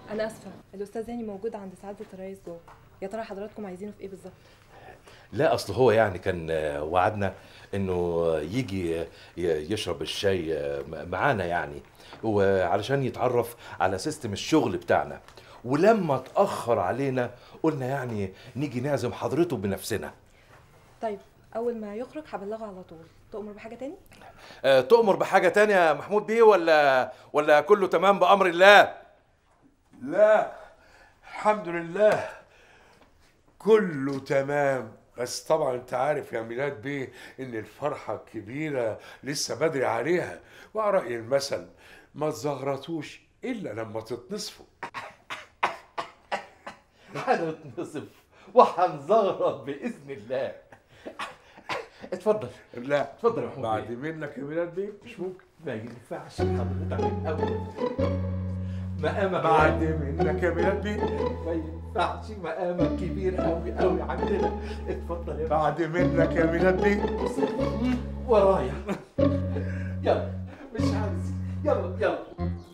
انا اسفه الاستاذ هاني موجود عند سعاده الرئيس جوه يا ترى حضراتكم عايزينه في ايه بالظبط لا اصل هو يعني كان آه، وعدنا انه يجي ي- يشرب الشاي آه، م- معانا يعني وعلشان يتعرف على سيستم الشغل بتاعنا ولما اتاخر علينا قلنا يعني نيجي نعزم حضرته بنفسنا طيب اول ما يخرج هبلغه على طول تؤمر بحاجه تاني آه، تؤمر بحاجه تانية يا محمود بيه ولا ولا كله تمام بامر الله لا الحمد لله كله تمام بس طبعا انت عارف يا ميلاد بيه ان الفرحة الكبيرة لسه بدري عليها وعلى رأي المثل ما تزغرطوش الا لما تتنصفوا هنتنصف وهنزغرط باذن الله اتفضل لا اتفضل يا محمود بعد بيه. منك يا ميلاد بيه مش ممكن ما ينفعش حضرتك من الاول مقامك بعد منك يا ميلاد بيه ما ينفعش مقامك كبير قوي قوي عندنا اتفضل يا بعد منك يا ميلاد بيه بص ورايا يلا مش عايز يلا يلا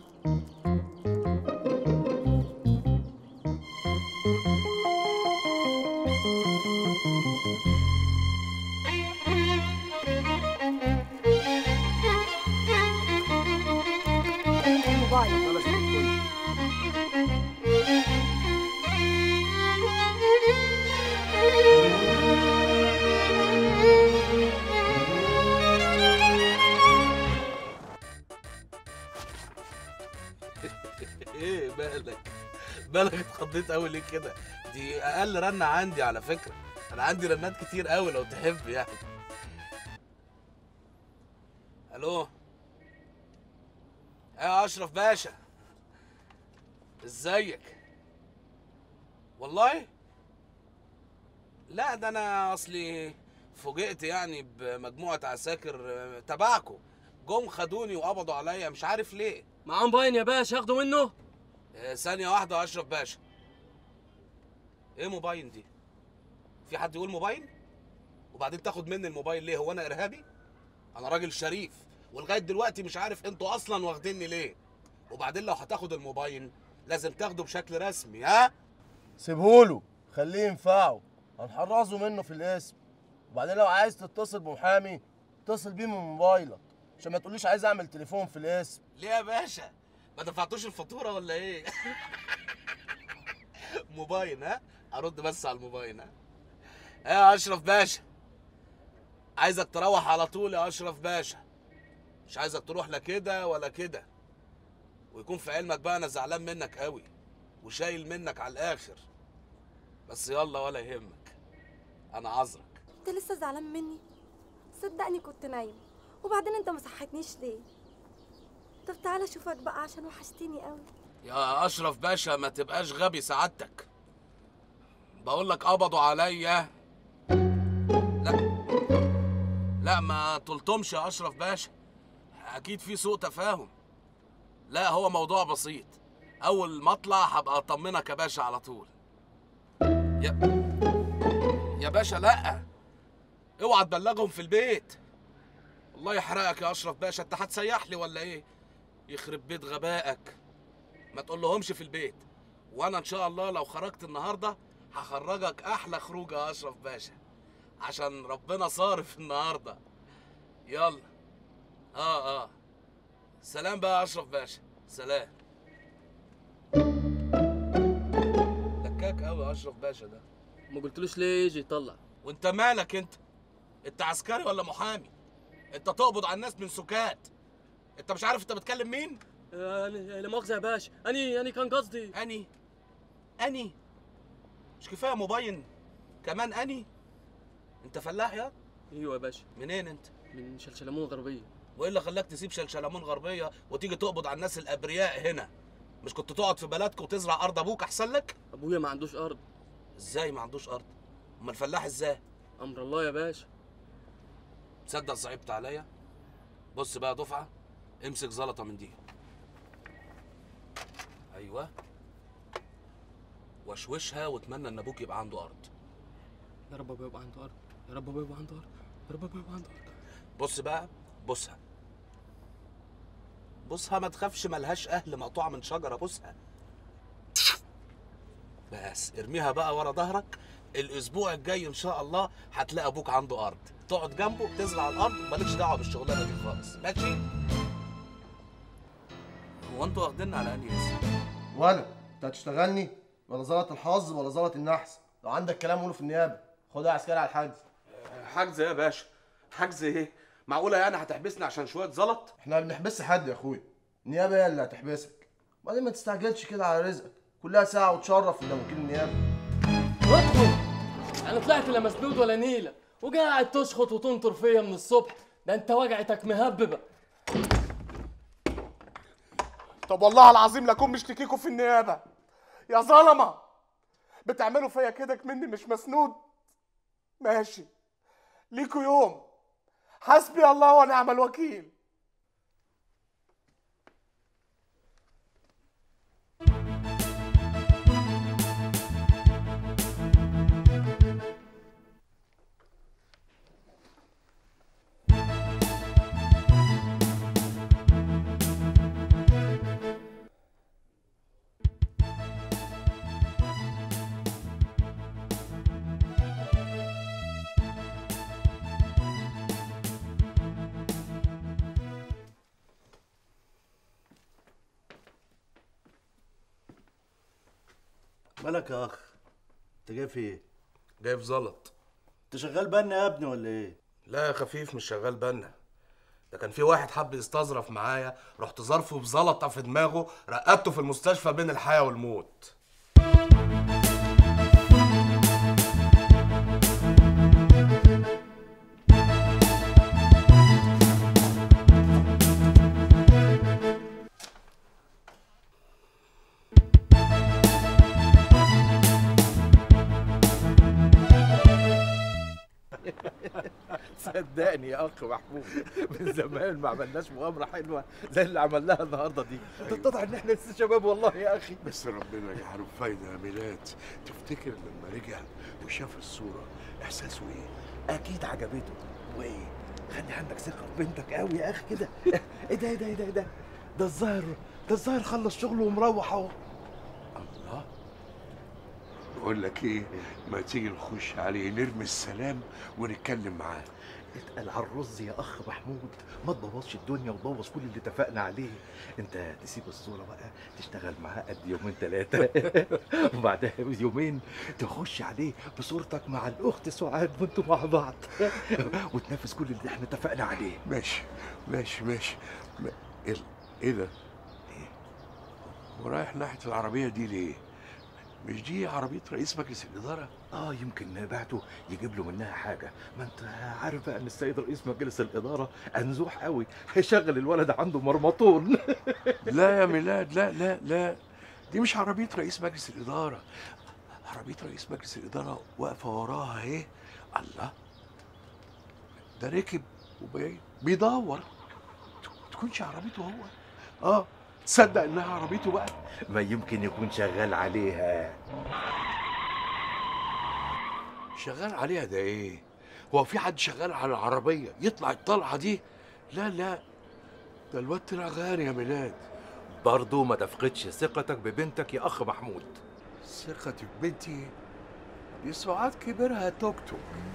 ايه مالك مالك اتخضيت قوي ليه كده دي اقل رنه عندي على فكره انا عندي رنات كتير قوي لو تحب يعني الو يا اشرف باشا ازيك والله لا ده انا اصلي فوجئت يعني بمجموعه عساكر آه، تبعكم جم خدوني وقبضوا عليا مش عارف ليه معاهم باين يا باشا ياخدوا منه آه، ثانية واحدة يا أشرف باشا إيه موبايل دي؟ في حد يقول موبايل؟ وبعدين تاخد مني الموبايل ليه؟ هو أنا إرهابي؟ أنا راجل شريف ولغاية دلوقتي مش عارف أنتوا أصلا واخديني ليه؟ وبعدين لو هتاخد الموبايل لازم تاخده بشكل رسمي ها؟ سيبهوله خليه ينفعه هنحرزه منه في الاسم وبعدين لو عايز تتصل بمحامي اتصل بيه من موبايلك عشان ما تقوليش عايز اعمل تليفون في الاسم ليه يا باشا؟ ما دفعتوش الفاتورة ولا إيه؟ موبايل ها؟ أرد بس على الموبايل ها؟ إيه يا أشرف باشا؟ عايزك تروح على طول يا أشرف باشا مش عايزك تروح لا كده ولا كده ويكون في علمك بقى أنا زعلان منك قوي وشايل منك على الآخر بس يلا ولا يهمك أنا عذرك انت لسه زعلان مني صدقني كنت نايم وبعدين انت ما صحتنيش ليه طب تعالى اشوفك بقى عشان وحشتني قوي يا اشرف باشا ما تبقاش غبي سعادتك بقول لك قبضوا عليا لا لا ما تلطمش يا اشرف باشا اكيد في سوء تفاهم لا هو موضوع بسيط اول ما اطلع هبقى اطمنك يا باشا على طول يا يا باشا لا اوعى تبلغهم في البيت الله يحرقك يا اشرف باشا انت هتسيح لي ولا ايه يخرب بيت غبائك ما تقولهمش في البيت وانا ان شاء الله لو خرجت النهارده هخرجك احلى خروجه يا اشرف باشا عشان ربنا صارف النهارده يلا اه اه سلام بقى يا اشرف باشا سلام لكاك قوي يا اشرف باشا ده ما قلتلوش ليه يجي يطلع وانت مالك انت انت عسكري ولا محامي انت تقبض على الناس من سكات انت مش عارف انت بتكلم مين آه، لا مؤاخذة يا باشا اني اني كان قصدي اني اني مش كفايه موبايل كمان اني انت فلاح يا ايوه يا باشا منين انت من شلشلمون غربية وايه اللي خلاك تسيب شلشلمون غربيه وتيجي تقبض على الناس الابرياء هنا مش كنت تقعد في بلدك وتزرع ارض ابوك احسن لك ابويا ما عندوش ارض ازاي ما عندوش ارض امال الفلاح ازاي امر الله يا باشا تصدق صعبت عليا بص بقى يا دفعه امسك زلطه من دي ايوه وشوشها واتمنى ان ابوك يبقى عنده ارض يا رب ابويا يبقى عنده ارض يا رب ابويا يبقى عنده ارض يا رب ابويا يبقى عنده ارض بص بقى بصها بصها ما تخافش ملهاش اهل مقطوعه من شجره بصها بس ارميها بقى ورا ظهرك الاسبوع الجاي ان شاء الله هتلاقي ابوك عنده ارض تقعد جنبه تزرع الارض مالكش دعوه بالشغلانه دي خالص ماشي هو انتوا واخديننا على انهي اسم وانا انت هتشتغلني ولا زلط الحظ ولا زلط النحس لو عندك كلام قوله في النيابه خدها يا عسكري على الحجز حجز ايه يا باشا حجز ايه معقوله يعني هتحبسني عشان شويه زلط احنا ما بنحبسش حد يا اخويا النيابه هي اللي هتحبسك وبعدين ما تستعجلش كده على رزقك كلها ساعه وتشرف قدام وكيل النيابه ادخل انا طلعت لا مسدود ولا نيله وقاعد تشخط وتنطر فيا من الصبح ده انت وجعتك مهببه طب والله العظيم لاكون مشتكيكوا في النيابه يا ظلمه بتعملوا فيا كده مني مش مسنود ماشي ليكوا يوم حسبي الله ونعم الوكيل مالك يا اخ انت جاي في ايه جاي في زلط انت شغال بنا يا ابني ولا ايه لا يا خفيف مش شغال بنا ده كان في واحد حب يستظرف معايا رحت ظرفه بزلطه في دماغه رقدته في المستشفى بين الحياه والموت صدقني يا اخ محمود من زمان ما عملناش مغامره حلوه زي اللي عملناها النهارده دي تتضح ان احنا لسه شباب والله يا اخي بس ربنا يجعله فايدة يا ميلاد تفتكر لما رجع وشاف الصورة إحساسه إيه؟ اكيد عجبته وايه خلي عندك ثقه في بنتك قوي يا اخي كده ايه ده ايه ده ايه ده إيه ده ده الظاهر ده الظاهر خلص شغله ومروح اهو الله بقول لك إيه ما تيجي نخش عليه نرمي السلام ونتكلم معاه اتقل على الرز يا اخ محمود ما تبوظش الدنيا وتبوظ كل اللي اتفقنا عليه انت تسيب الصوره بقى تشتغل معاه قد يومين ثلاثه وبعدها يومين تخش عليه بصورتك مع الاخت سعاد وانتوا مع بعض وتنفذ كل اللي احنا اتفقنا عليه ماشي ماشي ماشي ما- إيه إيه ده؟ إيه؟ هو رايح ناحية العربية دي ليه؟ مش دي عربية رئيس مجلس الإدارة؟ اه يمكن بعته يجيب له منها حاجه ما انت عارف بقى ان السيد رئيس مجلس الاداره انزوح قوي هيشغل الولد عنده مرمطون لا يا ميلاد لا لا لا دي مش عربية رئيس مجلس الإدارة عربية رئيس مجلس الإدارة واقفة وراها إيه؟ الله ده ركب وبي- بيدور تكونش عربيته هو اه تصدق انها عربيته بقى ما يمكن يكون شغال عليها شغال عليها ده ايه هو في حد شغال على العربية يطلع الطلعة دي لا لا ده الواد طلع غالي يا ميلاد برضه ما تفقدش ثقتك ببنتك يا اخ محمود ثقتي في بنتي دي سعاد كبرها توك توك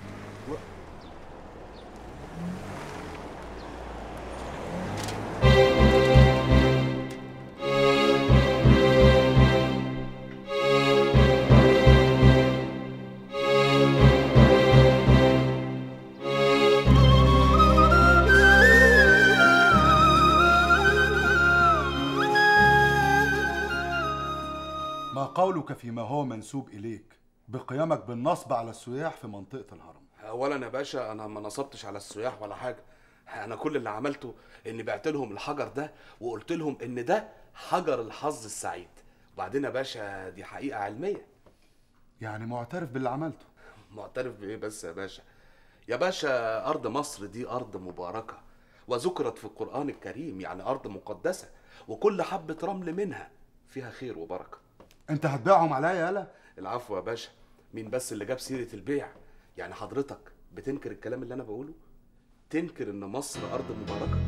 ما قولك فيما هو منسوب إليك بقيامك بالنصب على السياح في منطقة الهرم اولا يا باشا انا ما نصبتش على السياح ولا حاجه انا كل اللي عملته اني بعت لهم الحجر ده وقلت لهم ان ده حجر الحظ السعيد وبعدين يا باشا دي حقيقه علميه يعني معترف باللي عملته معترف بايه بس يا باشا يا باشا ارض مصر دي ارض مباركه وذكرت في القران الكريم يعني ارض مقدسه وكل حبه رمل منها فيها خير وبركه انت هتبيعهم عليا يالا العفو يا باشا مين بس اللي جاب سيره البيع يعني حضرتك بتنكر الكلام اللي انا بقوله تنكر ان مصر ارض مباركه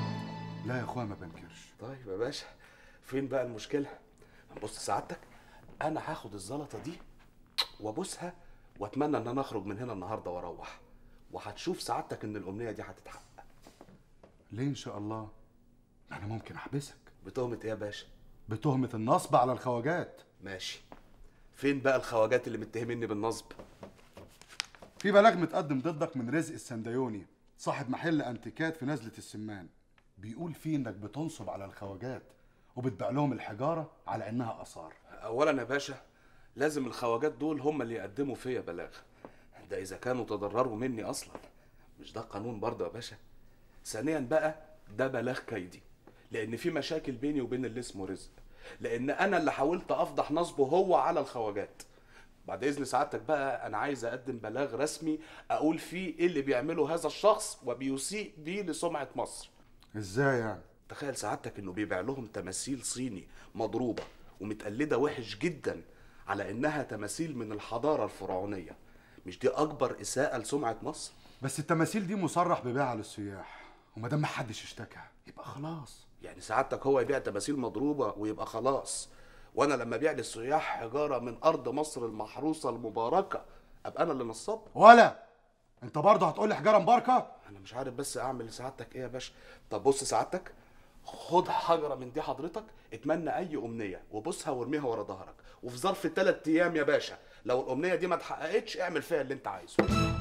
لا يا اخويا ما بنكرش طيب يا باشا فين بقى المشكله بص سعادتك انا هاخد الزلطه دي وابوسها واتمنى ان انا اخرج من هنا النهارده واروح وهتشوف سعادتك ان الامنيه دي هتتحقق ليه ان شاء الله انا ممكن احبسك بتهمه ايه يا باشا بتهمه النصب على الخواجات ماشي فين بقى الخواجات اللي متهميني بالنصب في بلاغ متقدم ضدك من رزق السنديوني صاحب محل انتيكات في نزله السمان بيقول فيه انك بتنصب على الخواجات وبتبيع لهم الحجاره على انها اثار اولا يا باشا لازم الخواجات دول هم اللي يقدموا فيا بلاغ ده اذا كانوا تضرروا مني اصلا مش ده قانون برضه يا باشا ثانيا بقى ده بلاغ كيدي لان في مشاكل بيني وبين اللي اسمه رزق لان انا اللي حاولت افضح نصبه هو على الخواجات بعد اذن سعادتك بقى انا عايز اقدم بلاغ رسمي اقول فيه ايه اللي بيعمله هذا الشخص وبيسيء بيه لسمعه مصر ازاي يعني تخيل سعادتك انه بيبيع لهم تماثيل صيني مضروبه ومتقلده وحش جدا على انها تماثيل من الحضاره الفرعونيه مش دي اكبر اساءه لسمعه مصر بس التماثيل دي مصرح ببيعها للسياح وما دام محدش اشتكى يبقى خلاص يعني سعادتك هو يبيع تماثيل مضروبه ويبقى خلاص وانا لما ابيع للسياح حجاره من ارض مصر المحروسه المباركه ابقى انا اللي نصاب ولا انت برضه هتقول لي حجاره مباركه انا مش عارف بس اعمل لسعادتك ايه يا باشا طب بص سعادتك خد حجره من دي حضرتك اتمنى اي امنيه وبصها وارميها ورا ظهرك وفي ظرف ثلاث ايام يا باشا لو الامنيه دي ما اتحققتش اعمل فيها اللي انت عايزه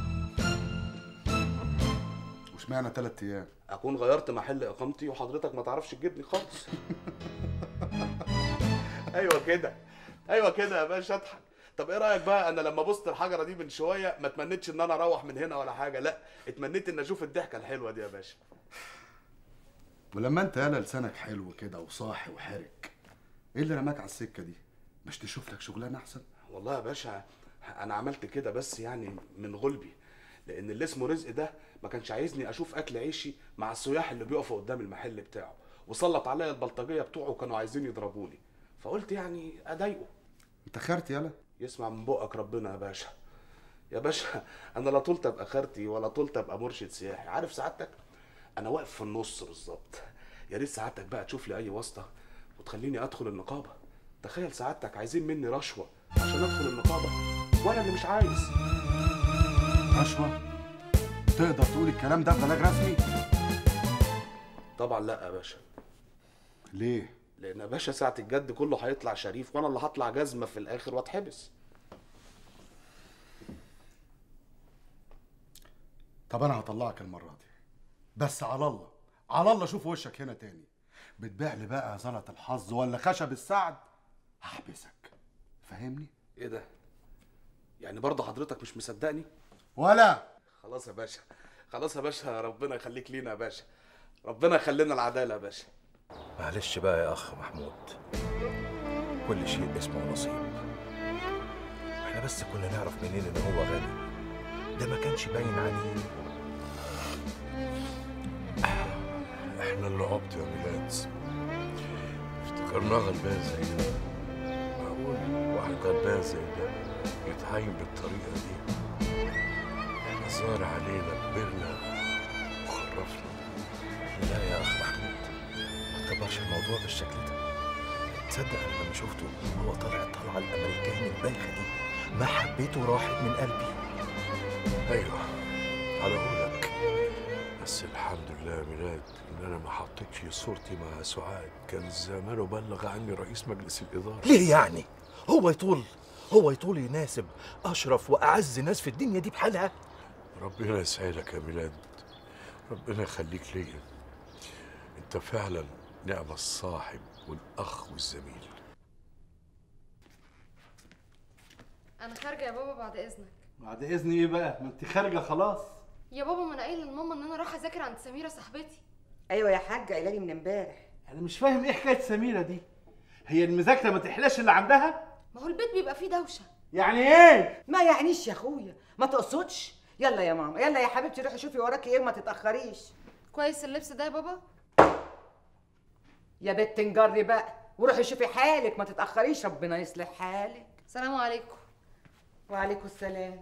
واشمعنى ثلاث ايام اكون غيرت محل اقامتي وحضرتك ما تعرفش تجيبني خالص ايوه كده ايوه كده يا باشا اضحك طب ايه رايك بقى انا لما بصت الحجره دي من شويه ما اتمنيتش ان انا اروح من هنا ولا حاجه لا اتمنيت ان اشوف الضحكه الحلوه دي يا باشا ولما انت يالا لسانك حلو كده وصاحي وحرك ايه اللي رماك على السكه دي مش تشوف لك شغلانه احسن والله يا باشا انا عملت كده بس يعني من غلبي لان اللي اسمه رزق ده ما كانش عايزني اشوف اكل عيشي مع السياح اللي بيقفوا قدام المحل بتاعه وسلط عليا البلطجيه بتوعه وكانوا عايزين يضربوني فقلت يعني اضايقه انت خرت يالا يسمع من بقك ربنا يا باشا يا باشا انا لا طولت ابقى خارتي ولا طولت ابقى مرشد سياحي عارف سعادتك انا واقف في النص بالظبط يا ريت سعادتك بقى تشوف لي اي واسطه وتخليني ادخل النقابه تخيل سعادتك عايزين مني رشوه عشان ادخل النقابه وانا اللي مش عايز رشوه تقدر تقول الكلام ده ببلاغ رسمي طبعا لا يا باشا ليه لان يا باشا ساعه الجد كله هيطلع شريف وانا اللي هطلع جزمه في الاخر واتحبس طب انا هطلعك المره دي بس على الله على الله شوف وشك هنا تاني بتبيع لي بقى زلط الحظ ولا خشب السعد هحبسك فاهمني ايه ده يعني برضه حضرتك مش مصدقني ولا خلاص يا باشا خلاص يا باشا ربنا يخليك لينا يا باشا ربنا يخلينا العداله يا باشا معلش بقى يا اخ محمود كل شيء اسمه نصيب احنا بس كنا نعرف منين ان هو غني ده ما كانش باين عليه احنا اللي عبط يا ميلاد افتكرناه غلبان زي ده معقول واحد غلبان زي ده يتعين بالطريقة دي احنا ظهر علينا كبرنا وخرفنا لا يا اخ محمود ما تكبرش الموضوع بالشكل ده تصدق انا لما شفته وهو طالع الطلعه الامريكاني البايخه دي ما حبيته راحت من قلبي ايوه على قولك بس الحمد لله يا ميلاد ان انا ما حطيتش صورتي مع سعاد كان زمانه بلغ عني رئيس مجلس الاداره ليه يعني هو يطول هو يطول يناسب اشرف واعز ناس في الدنيا دي بحالها ربنا يسعدك يا ميلاد ربنا يخليك ليا انت فعلا نعم الصاحب والاخ والزميل انا خارجه يا بابا بعد اذنك بعد اذن ايه بقى ما انت خارجه خلاص يا بابا ما انا قايله لماما ان انا رايحه اذاكر عند سميره صاحبتي ايوه يا حاجه قايله لي من امبارح انا مش فاهم ايه حكايه سميره دي هي المذاكره ما تحلاش اللي عندها ما هو البيت بيبقى فيه دوشه يعني ايه ما يعنيش يا اخويا ما تقصدش يلا يا ماما يلا يا حبيبتي روحي شوفي وراكي ايه وما تتاخريش كويس اللبس ده يا بابا يا بت نجري بقى وروحي شوفي حالك ما تتاخريش ربنا يصلح حالك سلام عليكم وعليكم السلام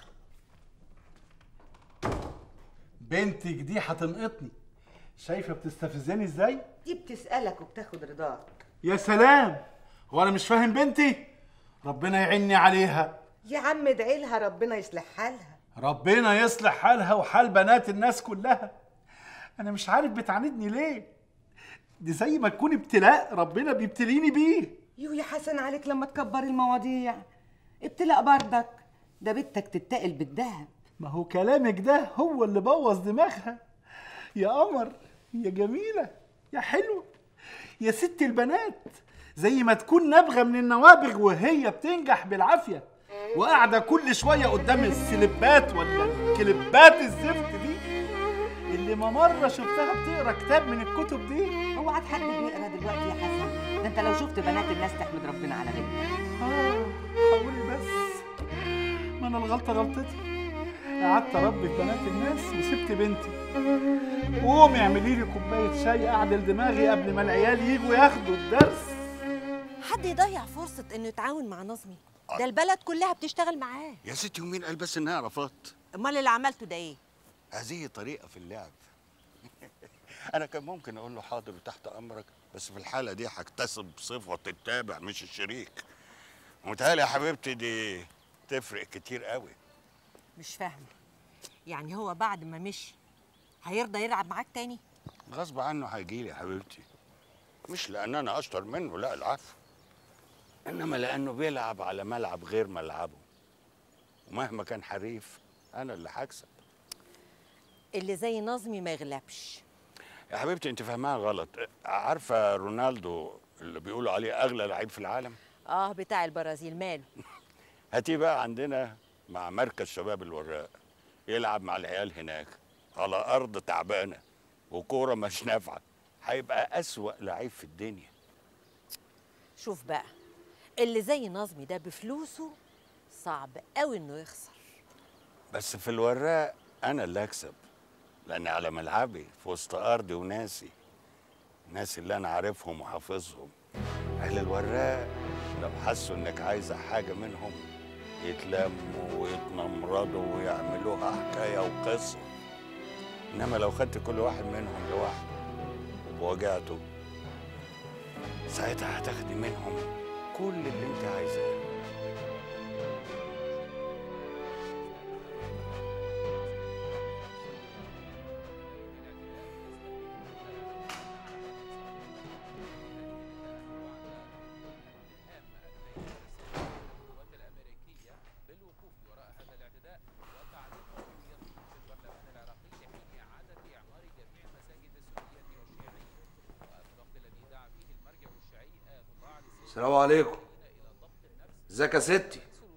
بنتك دي هتنقطني شايفه بتستفزني ازاي دي بتسالك وبتاخد رضاك يا سلام هو انا مش فاهم بنتي ربنا يعيني عليها يا عم ادعي لها ربنا يصلح حالها ربنا يصلح حالها وحال بنات الناس كلها انا مش عارف بتعاندني ليه دي زي ما تكون ابتلاء ربنا بيبتليني بيه يو يا حسن عليك لما تكبر المواضيع ابتلاء بردك ده بنتك تتقل بالذهب ما هو كلامك ده هو اللي بوظ دماغها يا قمر يا جميلة يا حلوة يا ست البنات زي ما تكون نابغة من النوابغ وهي بتنجح بالعافية وقاعدة كل شوية قدام السلبات ولا الكليبات الزفت دي اللي ما مرة شفتها بتقرا كتاب من الكتب دي اوعى حد بيقرا دلوقتي يا حسن ده انت لو شفت بنات الناس تحمد ربنا على بنتك اه حولي بس ما انا الغلطة غلطتي قعدت اربي في بنات الناس وسبت بنتي قومي اعملي لي كوبايه شاي اعدل دماغي قبل ما العيال يجوا ياخدوا الدرس حد يضيع فرصة انه يتعاون مع نظمي ده البلد كلها بتشتغل معاه يا ستي ومين قال بس انها رفضت امال اللي عملته ده ايه هذه طريقه في اللعب انا كان ممكن اقول له حاضر وتحت امرك بس في الحاله دي هكتسب صفه التابع مش الشريك متهيألي يا حبيبتي دي تفرق كتير قوي مش فاهمة يعني هو بعد ما مشي هيرضى يلعب معاك تاني غصب عنه هيجي لي يا حبيبتي مش لان انا اشطر منه لا العفو انما لانه بيلعب على ملعب غير ملعبه ومهما كان حريف انا اللي هكسب اللي زي نظمي ما يغلبش يا حبيبتي انت فاهماها غلط عارفه رونالدو اللي بيقولوا عليه اغلى لعيب في العالم اه بتاع البرازيل ماله هاتيه بقى عندنا مع مركز شباب الوراق يلعب مع العيال هناك على ارض تعبانه وكوره مش نافعه هيبقى اسوأ لعيب في الدنيا شوف بقى اللي زي نظمي ده بفلوسه صعب قوي انه يخسر بس في الوراق انا اللي اكسب لان على ملعبي في وسط ارضي وناسي الناس اللي انا عارفهم وحافظهم اهل الوراق لو حسوا انك عايزه حاجه منهم يتلموا ويتنمرضوا ويعملوها حكايه وقصه انما لو خدت كل واحد منهم لوحده وواجعته ساعتها هتاخدي منهم كل اللي انت عايزاه السلام عليكم ازيك يا ستي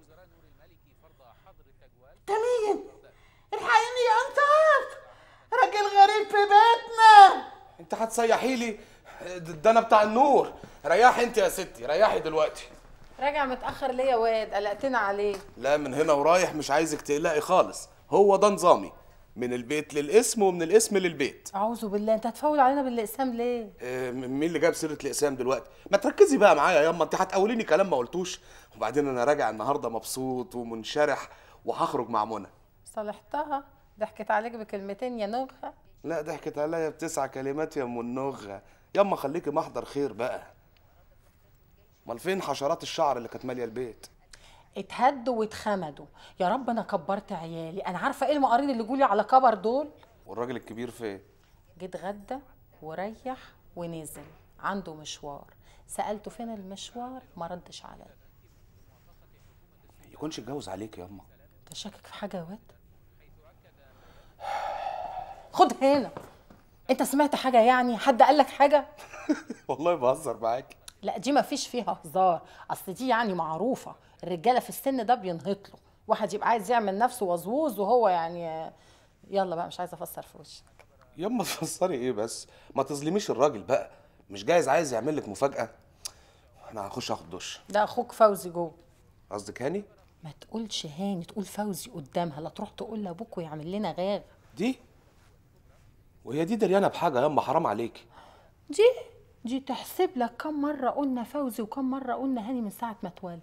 مين؟ الحقيني يا انطاف راجل غريب في بيتنا انت هتصيحي لي ده انا بتاع النور ريحي انت يا ستي ريحي دلوقتي راجع متأخر ليه يا واد قلقتنا عليه لا من هنا ورايح مش عايزك تقلقي خالص هو ده نظامي من البيت للاسم ومن الاسم للبيت أعوذ بالله أنت هتفول علينا بالإقسام ليه؟ اه مين اللي جاب سيره الاقسام دلوقتي ما تركزي بقى معايا ياما انت هتقوليني كلام ما قلتوش وبعدين انا راجع النهارده مبسوط ومنشرح وهخرج مع منى صالحتها ضحكت عليك بكلمتين يا نوخة لا ضحكت عليا بتسع كلمات يا ام النغه ياما خليكي محضر خير بقى امال فين حشرات الشعر اللي كانت ماليه البيت اتهدوا واتخمدوا يا رب انا كبرت عيالي انا عارفه ايه المقارين اللي جولي على كبر دول والراجل الكبير فين جيت غدا وريح ونزل عنده مشوار سالته فين المشوار ما ردش عليا يكونش اتجوز عليك ياما انت شاكك في حاجه يا واد خد هنا انت سمعت حاجه يعني حد قال لك حاجه والله بهزر معاك لا دي ما فيش فيها هزار اصل دي يعني معروفه الرجاله في السن ده بينهط له واحد يبقى عايز يعمل نفسه وزوز وهو يعني يلا بقى مش عايزه افسر في وشك ياما تفسري ايه بس ما تظلميش الراجل بقى مش جايز عايز يعمل لك مفاجاه انا هخش اخد دش ده اخوك فوزي جوه قصدك هاني ما تقولش هاني تقول فوزي قدامها لا تروح تقول لابوك ويعمل لنا غاغ دي وهي دي دريانه بحاجه ياما حرام عليكي دي دي تحسب لك كم مره قلنا فوزي وكم مره قلنا هاني من ساعه ما اتولد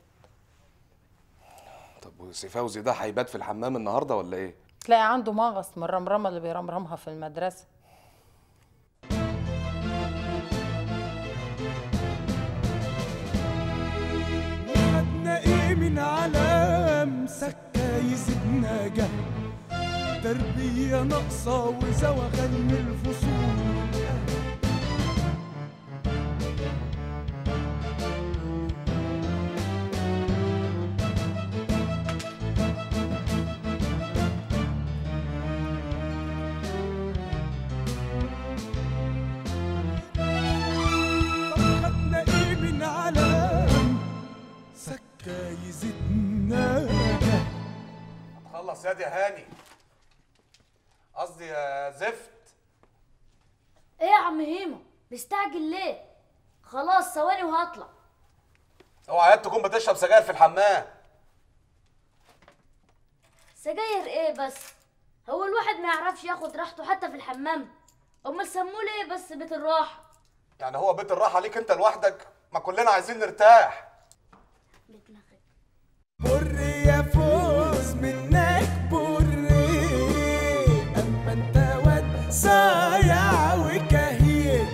طب وسي فوزي ده هيبات في الحمام النهارده ولا ايه تلاقي عنده مغص من الرمرمه اللي بيرمرمها في المدرسه خدنا ايه علام سكايز النجا تربية ناقصة وزوغان الفصول طب خدنا ايه من علام سكايز النجا خلص ياد يا هاني قصدي يا زفت ايه يا عم هيما مستعجل ليه خلاص ثواني وهطلع اوعى ياد تكون بتشرب سجاير في الحمام سجاير ايه بس هو الواحد ما يعرفش ياخد راحته حتى في الحمام امال سموه ليه بس بيت الراحه يعني هو بيت الراحه ليك انت لوحدك ما كلنا عايزين نرتاح بر يا فوز منك بر اما انت واد صايع وكهيل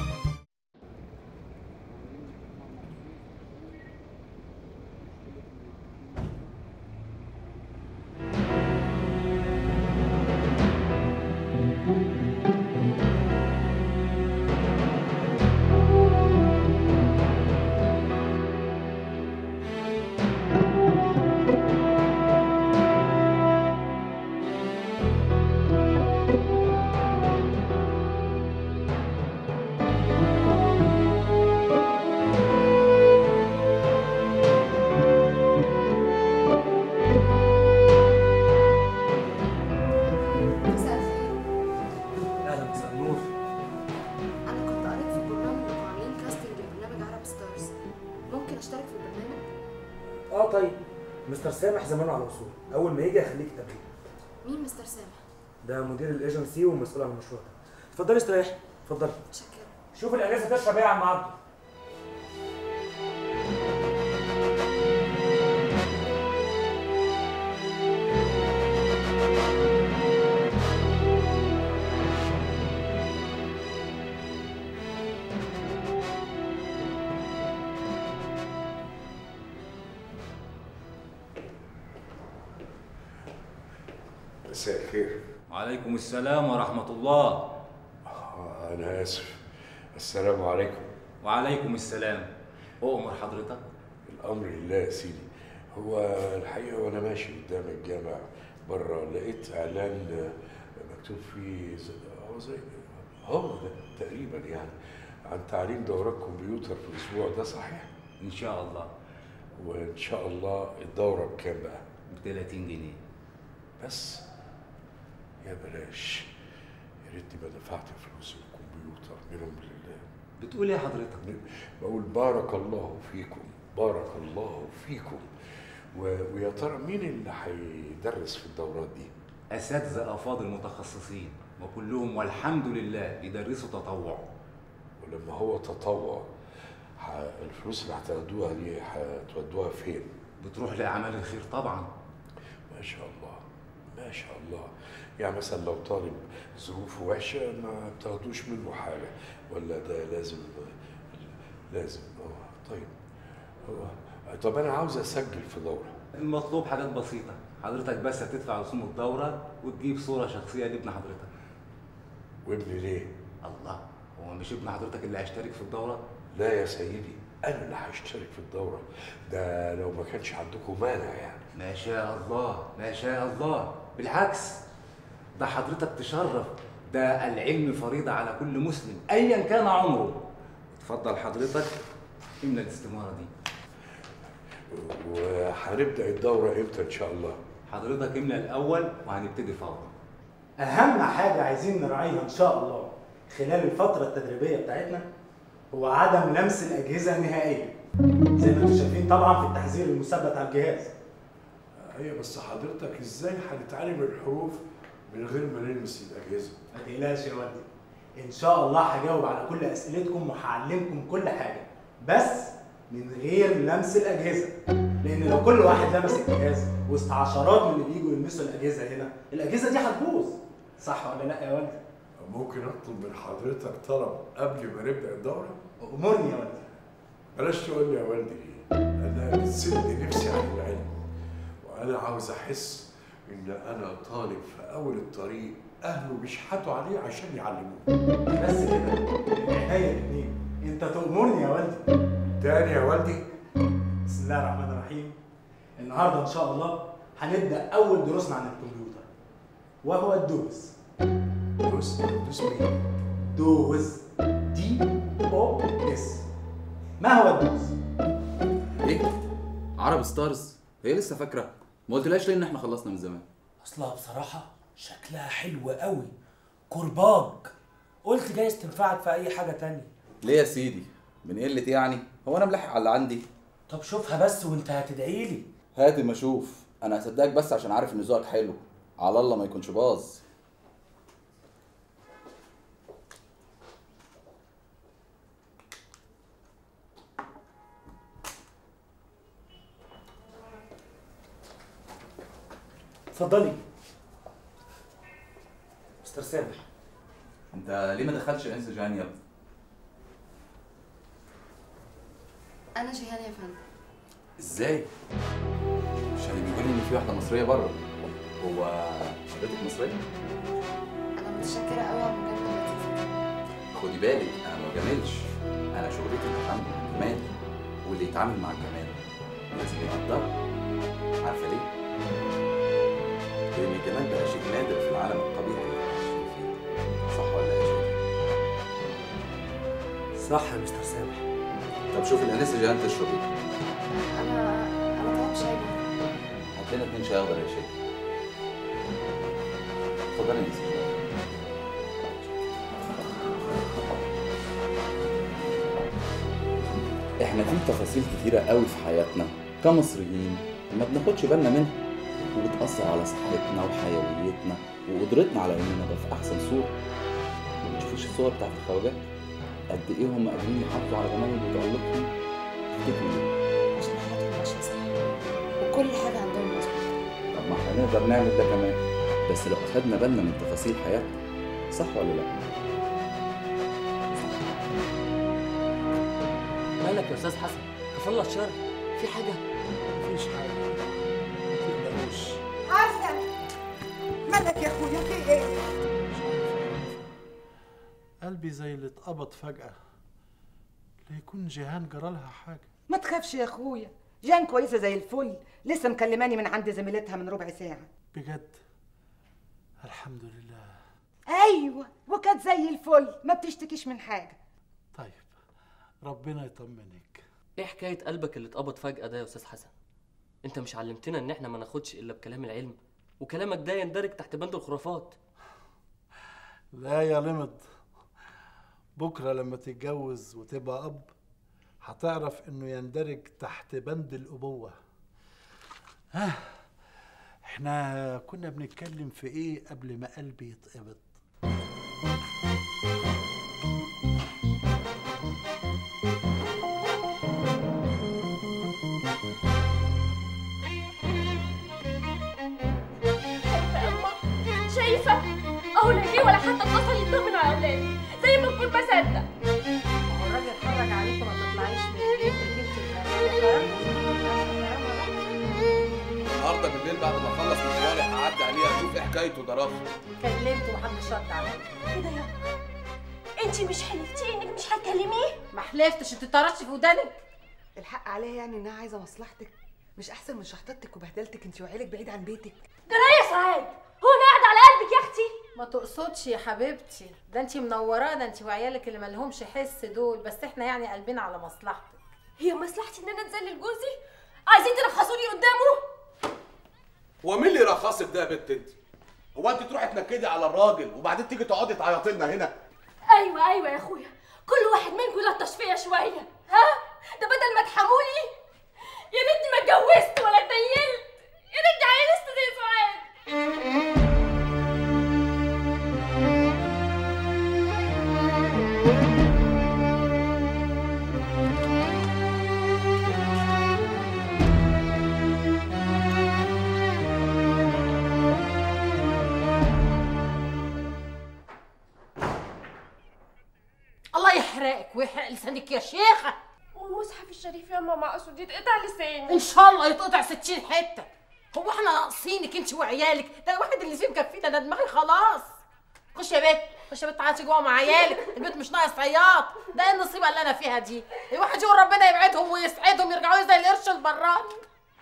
مساء الخير اهلا مساء النور انا كنت قريت في البرنامج انكم عاملين كاستنج لبرنامج عرب ستارز ممكن اشترك في البرنامج اه طيب مستر سامح زمانه على الوصول اول ما يجي اخليك تقابليه مين مستر سامح ده مدير الايجنسي ومسؤول عن المشروع ده اتفضلي استريحي اتفضلي متشكره شوف الاجازه تشرب ايه يا عم عبده مساء الخير وعليكم السلام ورحمة الله آه، أنا آسف السلام عليكم وعليكم السلام أؤمر حضرتك الأمر لله يا سيدي هو الحقيقة وأنا ماشي قدام الجامع بره لقيت إعلان آه، مكتوب فيه ز- هو زي هو ده تقريبا يعني عن تعليم دورات كمبيوتر في الأسبوع ده صحيح؟ إن شاء الله وإن شاء الله الدورة بكام بقى؟ ب 30 جنيه بس يا بلاش يا ريتني ما دفعت فلوس الكمبيوتر منهم لله بتقول ايه حضرتك؟ بقول بارك الله فيكم بارك الله فيكم و... ويا ترى مين اللي هيدرس في الدورات دي؟ أساتذة أفاضل متخصصين وكلهم والحمد لله يدرسوا تطوع ولما هو تطوع ح... الفلوس اللي هتاخدوها دي هتودوها فين؟ بتروح لأعمال الخير طبعا ما شاء الله ما شاء الله يعني مثلا لو طالب ظروفه وحشة ما بتاخدوش منه حاجة ولا ده لازم لازم اه طيب هو طب أنا عاوز أسجل في دورة المطلوب حاجات بسيطة حضرتك بس هتدفع رسوم الدورة وتجيب صورة شخصية لابن حضرتك وابني ليه؟ الله هو مش ابن حضرتك اللي هيشترك في الدورة؟ لا يا سيدي أنا اللي هشترك في الدورة ده لو ما كانش عندكم مانع يعني ما شاء الله ما شاء الله بالعكس ده حضرتك تشرف ده العلم فريضة على كل مسلم أيا كان عمره اتفضل حضرتك املى الاستمارة دي وهنبدأ الدورة إمتى إن شاء الله؟ حضرتك املى الأول وهنبتدي فورا اهم حاجه عايزين نراعيها ان شاء الله خلال الفتره التدريبيه بتاعتنا هو عدم لمس الاجهزه نهائيا زي ما انتم شايفين طبعا في التحذير المثبت على الجهاز أيوة بس حضرتك إزاي هنتعلم الحروف من غير ما نلمس الأجهزة؟ ما تقلقش يا والدي ان شاء الله هجاوب على كل اسئلتكم وهعلمكم كل حاجه بس من غير لمس الاجهزه لان لو كل واحد لمس الجهاز وسط عشرات من اللي بيجوا يلمسوا الاجهزه هنا الاجهزه دي هتبوظ صح ولا لا يا والدي ممكن أطلب من حضرتك طلب قبل ما نبدأ الدورة؟ امرني يا والدي بلاش تقول لي يا والدي انا بتسد نفسي عن العلم وانا عاوز احس ان انا طالب في اول الطريق اهله بيشحتوا عليه عشان يعلموه بس كده عينيا الاثنين انت تأمرني يا والدي تاني يا والدي بسم الله الرحمن الرحيم النهارده ان شاء الله هنبدا اول دروسنا عن الكمبيوتر وهو الدوز دوز دوز مين دوز دي او اس ما هو الدوز ايه عرب ستارز هي لسه فاكره ما قلتلهاش ليه ان احنا خلصنا من زمان اصلها بصراحه شكلها حلو قوي كرباج قلت جايز تنفعك في اي حاجه تانية ليه يا سيدي من قله يعني هو انا ملحق على اللي عندي طب شوفها بس وانت هتدعي لي هات ما اشوف انا هصدقك بس عشان عارف ان ذوقك حلو على الله ما يكونش باظ اتفضلي مستر سامح انت ليه ما دخلتش انس جان يا ابني انا جيهان يا فندم ازاي عشان اللي بيقول لي ان في واحده مصريه بره هو حضرتك مصريه انا متشكره قوي على المجامله خدي بالك انا ما بجاملش انا شغلتي التعامل مع الجمال واللي يتعامل مع الجمال لازم يقدر عارفه ليه؟ لان الجمال بقى شيء نادر في العالم الطبيعي اللي احنا عايشين فيه صح ولا ايه يا شادي؟ صح يا مستر سامح طب شوف الانسه جيهان تشرب ايه؟ انا انا طلبت شاي هات لنا اتنين شاي اخضر يا شادي اتفضلي يا انسه احنا في تفاصيل كتيرة قوي في حياتنا كمصريين ما بناخدش بالنا منها وبتأثر على صحتنا وحيويتنا وقدرتنا على اننا نبقى في احسن صورة ما بتشوفوش الصور بتاعت الخواجات قد ايه هم قادرين يحافظوا على جمالهم وتألقهم تفتكروا ليه؟ عشان حياتهم ماشيه صح وكل حاجه عندهم مظبوطه طب ما احنا نقدر نعمل ده كمان بس لو اخدنا بالنا من تفاصيل حياتنا صح ولا لا؟ مالك يا استاذ حسن كفى الله الشر في حاجه مفيش حاجه ما تقلقوش حسن مالك يا اخويا في ايه؟ قلبي زي اللي اتقبض فجأة لا يكون جيهان جرالها حاجة ما تخافش يا اخويا جان كويسه زي الفل لسه مكلماني من عند زميلتها من ربع ساعه بجد الحمد لله ايوه وكانت زي الفل ما بتشتكيش من حاجه طيب ربنا يطمنك ايه حكايه قلبك اللي اتقبض فجاه ده يا استاذ حسن انت مش علمتنا ان احنا ما ناخدش الا بكلام العلم وكلامك ده يندرج تحت بند الخرافات لا يا لمض بكرة لما تتجوز وتبقى أب هتعرف إنه يندرج تحت بند الأبوة ها احنا كنا بنتكلم في ايه قبل ما قلبي يتقبض شايفة اهو لا جه ولا حتى اتصل يطمن على اولادي زي ما تكون بصدق هو الراجل اتفرج عليك وما تطلعيش من بيتك النهارده بالليل بعد ما اخلص مشواري هعدي عليه اشوف ايه حكايته ده رافض كلمته ومحدش رد عليا ايه ده يا انتي مش حلفتي انك مش هتكلميه ما حلفتش انت طرشت في ودانك الحق عليها يعني انها عايزه مصلحتك مش احسن من شحطتك وبهدلتك انت وعيالك بعيد عن بيتك جرايه يا سعاد هو انا قاعد على قلبك يا اختي ما تقصدش يا حبيبتي ده انت منورانا انت وعيالك اللي مالهمش حس دول بس احنا يعني قلبنا على مصلحتك هي مصلحتي ان انا اتذلل جوزي عايزين ترخصوني قدامه هو مين اللي رخصك ده يا بنت انت؟ هو انت تروحي تنكدي على الراجل وبعدين تيجي تقعدي تعيطي لنا هنا؟ ايوه ايوه يا اخويا كل واحد منكم لطش فيا شويه ها ده بدل ما تحموني يا ريتني ما اتجوزت ولا اتدينت يا ريتني عيلست زي سعاد الله يحرقك ويحرق لسانك يا شيخه المصحف الشريف يا ماما اقصد يتقطع لساني ان شاء الله يتقطع 60 حته هو احنا ناقصينك انت وعيالك ده الواحد اللي فيه مكفينا ده دماغي خلاص خش يا بنت خش يا بنت تعالي جوه مع عيالك البيت مش ناقص عياط ده ايه النصيبه اللي انا فيها دي الواحد يقول ربنا يبعدهم ويسعدهم يرجعوا زي القرش البراني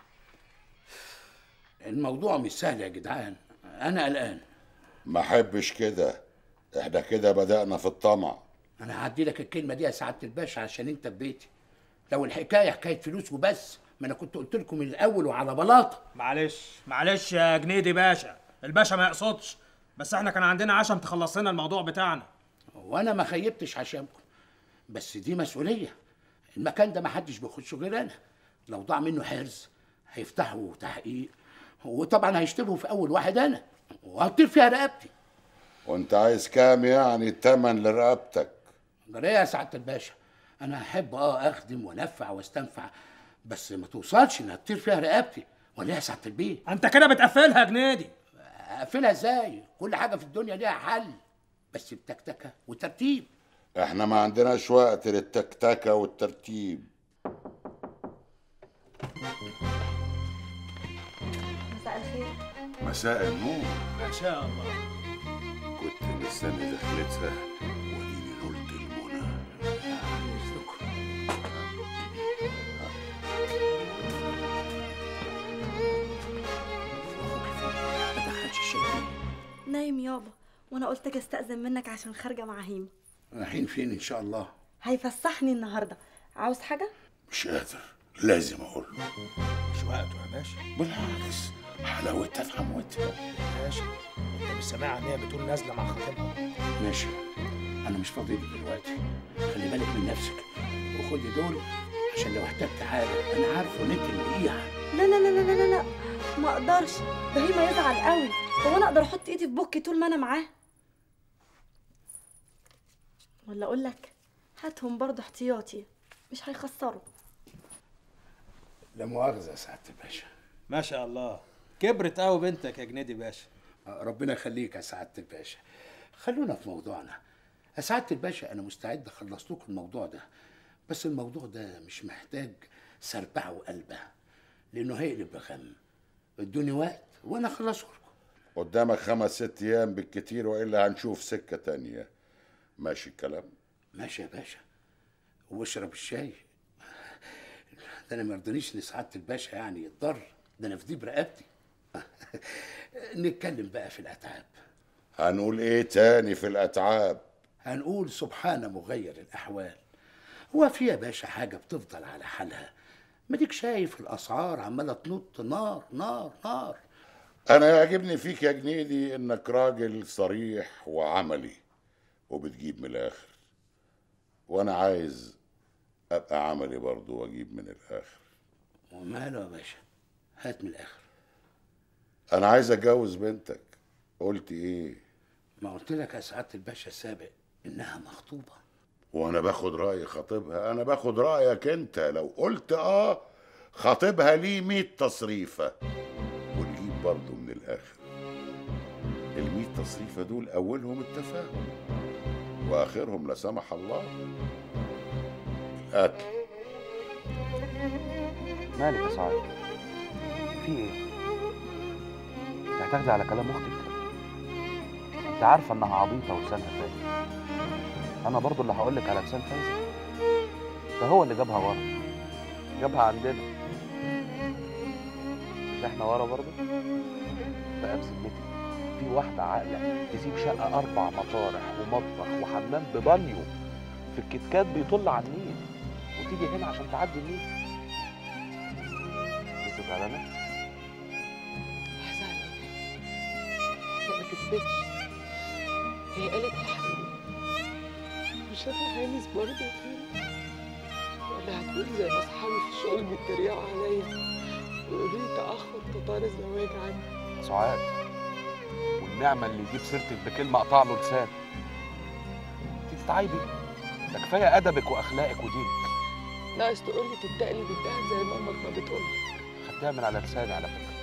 الموضوع مش سهل يا جدعان انا قلقان ما احبش كده احنا كده بدأنا في الطمع انا هعدي لك الكلمه دي يا سعاده الباشا عشان انت في بيتي لو الحكايه حكايه فلوس وبس ما انا كنت قلت لكم من الاول وعلى بلاطه معلش معلش يا جنيدي باشا الباشا ما يقصدش بس احنا كان عندنا عشم تخلص لنا الموضوع بتاعنا وانا ما خيبتش عشانكم بس دي مسؤوليه المكان ده ما حدش بيخشه غير انا لو ضاع منه حرز هيفتحوا تحقيق وطبعا هيشتبهوا في اول واحد انا وهطير فيها رقبتي وانت عايز كام يعني التمن لرقبتك جرى يا سعاده الباشا انا احب اه اخدم وانفع واستنفع بس ما توصلش انها تطير فيها رقبتي ولا إيه يا سعاده البيه انت كده بتقفلها يا جنيدي اقفلها ازاي كل حاجه في الدنيا ليها حل بس بتكتكه وترتيب احنا ما عندناش وقت للتكتكة والترتيب مساء الخير مساء النور ما شاء الله كنت مستني دخلتها وديني نلت المنى ما تدخلش الشيء نايم يابا وانا قلت اجي استأذن منك عشان خارجه مع هيما رايحين فين ان شاء الله هيفسحني النهارده عاوز حاجه مش قادر لازم اقول له مش وقته يا باشا بالعكس حلاوتها في حموتها يا باشا انت مش سامعها ان هي بتقول نازله مع خطيبها ماشي انا مش فاضي لك دلوقتي خلي بالك من نفسك وخدي دول عشان لو احتجت حاجه انا عارفه ان انت مريحه لا لا لا لا لا لا ما اقدرش ده هيما يزعل قوي هو انا اقدر احط ايدي في بوكي طول ما انا معاه ولا اقول لك هاتهم برضه احتياطي مش هيخسروا لا مؤاخذه يا سعاده الباشا ما شاء الله كبرت قوي بنتك يا جنيدي باشا ربنا يخليك يا سعاده الباشا خلونا في موضوعنا يا سعاده الباشا انا مستعد اخلص لكم الموضوع ده بس الموضوع ده مش محتاج سربعه وقلبه لانه هيقلب بغم ادوني وقت وانا اخلصه لكم قدامك خمس ست ايام بالكتير والا هنشوف سكة تانية ماشي الكلام ماشي يا باشا واشرب الشاي ده انا ما يرضنيش ان سعاده الباشا يعني يتضر ده انا في ديب رقبتي نتكلم بقى في الاتعاب هنقول ايه تاني في الاتعاب هنقول سبحان مغير الاحوال هو في يا باشا حاجه بتفضل على حالها ما ديك شايف الاسعار عماله تنط نار نار نار انا يعجبني فيك يا جنيدي انك راجل صريح وعملي وبتجيب من الاخر وانا عايز ابقى عملي برضو واجيب من الاخر وماله يا باشا هات من الاخر انا عايز اتجوز بنتك قلت ايه ما قلت لك يا سعاده الباشا السابق انها مخطوبه وانا باخد راي خطيبها انا باخد رايك انت لو قلت اه خطيبها ليه 100 تصريفه ونجيب برضه من الاخر ال 100 تصريفه دول اولهم التفاهم واخرهم لا سمح الله القتل مالك يا سعاد في ايه تعتمدي على كلام اختك انت عارفه انها عبيطه ولسانها فايز انا برضو اللي هقول لك على لسان فايز ده هو اللي جابها ورا جابها عندنا مش احنا ورا برضو بقى بذمتي في واحده عاقله تسيب شقه اربع مطارح ومطبخ وحمام ببانيو في الكتكات بيطل على النيل وتيجي هنا عشان تعدي النيل لسه زعلانه ما كسبتش هي قالت الحقيقة مش انا هانس برضه تاني ولا هتقول زي ما اصحابي في الشغل بيتريقوا عليا ويقولوا لي تأخر قطار الزواج عني سعاد والنعمة اللي يجيب سيرتك بكلمة أقطع له لسان انت تتعايبي ده كفاية أدبك وأخلاقك ودينك ناقص تقول لي تتقلي بالدهب زي ما امك ما بتقول خدتها من على لساني على فكرة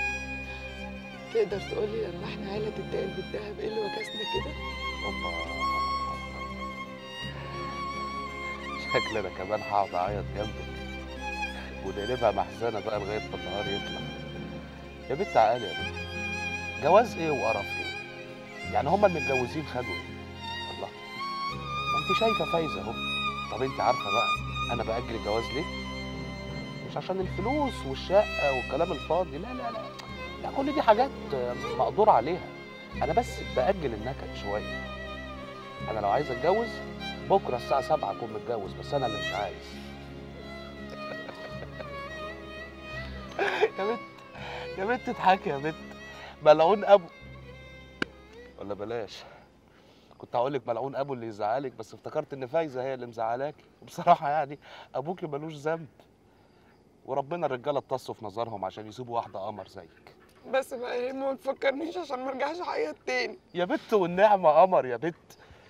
تقدر تقول لي لما احنا عيله تتقل بالدهب ايه اللي وكسنا كده الله شكلي انا كمان هقعد اعيط جنبك ونقلبها محزنه بقى لغايه ما النهار يطلع يا بنت عقالي يا بنت جواز ايه وقرف ايه يعني هما المتجوزين خدوا ايه الله ما انت شايفه فايزه اهو طب انت عارفه بقى انا باجل الجواز ليه مش عشان الفلوس والشقه والكلام الفاضي لا لا لا لا كل دي حاجات مقدور عليها انا بس باجل النكد شويه انا لو عايز اتجوز بكره الساعه 7 اكون متجوز بس انا اللي مش عايز يا بنت يا بنت اضحكي يا بنت ملعون ابو ولا بلاش كنت هقول لك ملعون ابو اللي يزعلك بس افتكرت ان فايزه هي اللي مزعلاكي وبصراحه يعني ابوكي ملوش ذنب وربنا الرجاله اتصوا في نظرهم عشان يسيبوا واحده قمر زيك بس بقى يا إما ما تفكرنيش عشان ما ارجعش اعيط تاني يا بت والنعمه قمر يا بت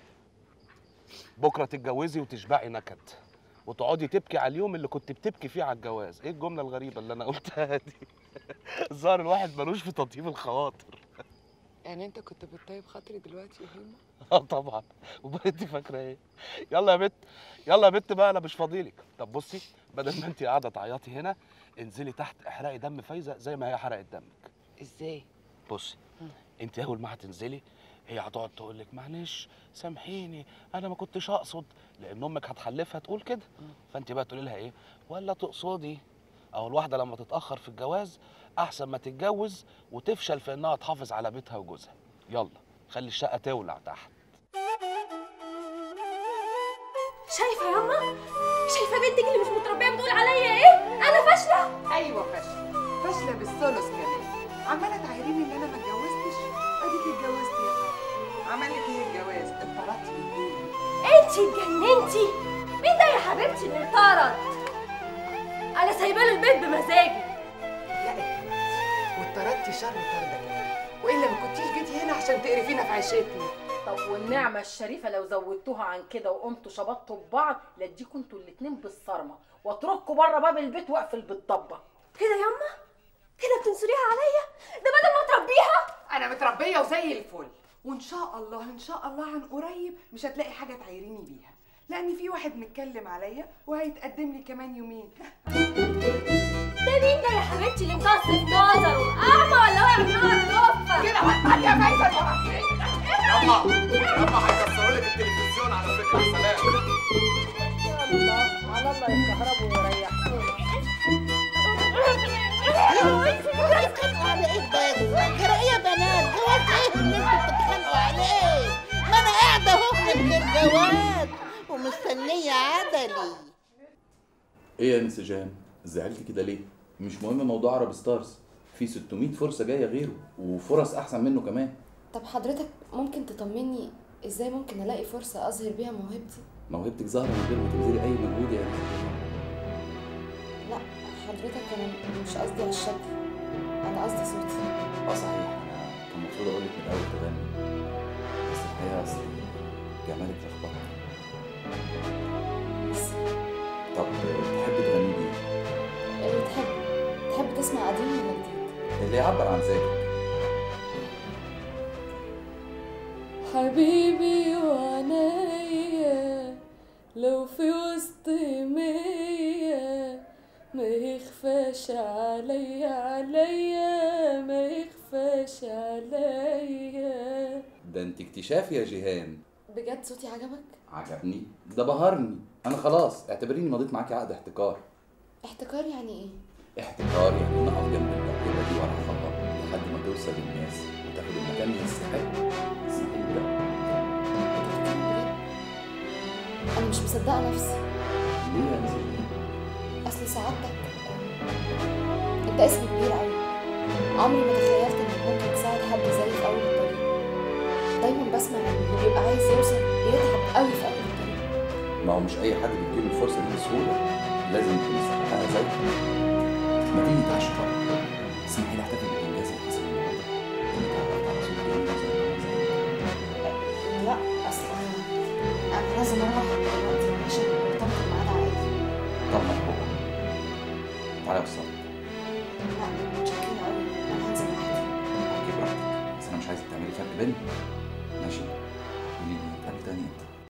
بكره تتجوزي وتشبعي نكد وتقعدي تبكي على اليوم اللي كنت بتبكي فيه على الجواز ايه الجمله الغريبه اللي انا قلتها دي الظاهر الواحد ملوش في تطيب الخواطر يعني انت كنت بتطيب خاطري دلوقتي يا هيما اه طبعا امال انت فاكره ايه يلا يا بت يلا يا بت بقى انا مش فاضيلك طب بصي بدل ما انت قاعده تعيطي هنا انزلي تحت احرقي دم فايزه زي ما هي حرقت دمك ازاي بصي انت اول ما هتنزلي هي هتقعد تقول لك معلش سامحيني انا ما كنتش اقصد لان امك هتحلفها تقول كده فانت بقى تقولي لها ايه ولا تقصدي او الواحده لما تتاخر في الجواز احسن ما تتجوز وتفشل في انها تحافظ على بيتها وجوزها يلا خلي الشقه تولع تحت شايفه يا اما شايفه بنتك اللي مش متربيه بتقول عليا ايه انا فاشله ايوه فاشله فاشله بالثلث كمان عماله تعايريني ان انا ما اتجوزتش اديك اتجوزت يا فندم عمل لك ايه الجواز اتطردتي من الدنيا انتي اتجننتي مين ده يا حبيبتي اللي اتطرد انا سايبه له البيت بمزاجي لا اتطردتي واتطردتي شر طرده كمان والا ما كنتيش جيتي هنا عشان تقرفينا في عيشتنا طب والنعمة الشريفة لو زودتوها عن كده وقمتوا شبطتوا ببعض لا اديكوا انتوا الاتنين بالصرمة واترككوا بره باب البيت واقفل بالضبة كده ياما كده بتنصريها عليا ده بدل ما تربيها انا متربيه وزي الفل وان شاء الله ان شاء الله عن قريب مش هتلاقي حاجه تعايريني بيها لان في واحد متكلم عليا وهيتقدم لي كمان يومين ده مين ده يا حبيبتي اللي مكسر نظره اعمى ولا واقع من نار القفه كده بطل يا فايزه يلا يلا هيكسروا لك التلفزيون على فكره سلام الله على الله يكهربوا ويريحونا بتتخانقوا على ايه بس؟ جرى ايه يا بنات؟ جواز ايه اللي انتوا بتتخانقوا عليه؟ ما انا قاعده اهو من غير جواز ومستنيه عدلي ايه يا مس جان زعلت كده ليه مش مهم موضوع عرب ستارز في 600 فرصه جايه غيره وفرص احسن منه كمان طب حضرتك ممكن تطمني ازاي ممكن الاقي فرصه اظهر بيها موهبتي موهبتك ظاهره من غير ما تبذلي اي مجهود يا مس جان لا حضرتك انا مش قصدي على الشكل انا قصدي صوتي اه صحيح انا كان المفروض اقول لك من الاول تغني بس الحقيقه اصل جمالك لخبطني طب تحب تغني بيه اللي تحب تحب تسمع قديم ولا جديد اللي يعبر عن ذاتك حبيبي وعنايا لو في وسط مية ما يخفاش عليا عليا ما يخفاش عليا ده انت اكتشاف يا جيهان بجد صوتي عجبك عجبني ده بهرني انا خلاص اعتبريني مضيت معاكي عقد احتكار احتكار يعني ايه احتكار يعني نقف جنب الموهبه دي وراها لحد ما توصل للناس وتاخد المكان اللي يستحق اسمحي لي ده انا مش مصدقه نفسي ليه يا مس جيهان اصل سعادتك انت اسم كبير قوي عمري ما تخيلت انك ممكن تساعد حد زيي في اول الطريق دايما بسمع ان اللي بيبقى عايز يوصل بيتعب قوي في اول الطريق ما هو مش اي حد بيجيله الفرصه دي بسهوله لازم يكون يستحقها زيك ما تيجي نتعشى بره اسمحي لي احتفل بالانجاز اللي حصل النهارده انا اتعرفت على صوت جميل زي ما هو زيك لا اصل انا لازم اروح دلوقتي عشان مرتبط بميعاد عائلي طب مرحبا تعالى بص لا متشكرة قوي انا هنزل لوحدي اوكي براحتك بس انا مش عايزك تعملي فرق بيننا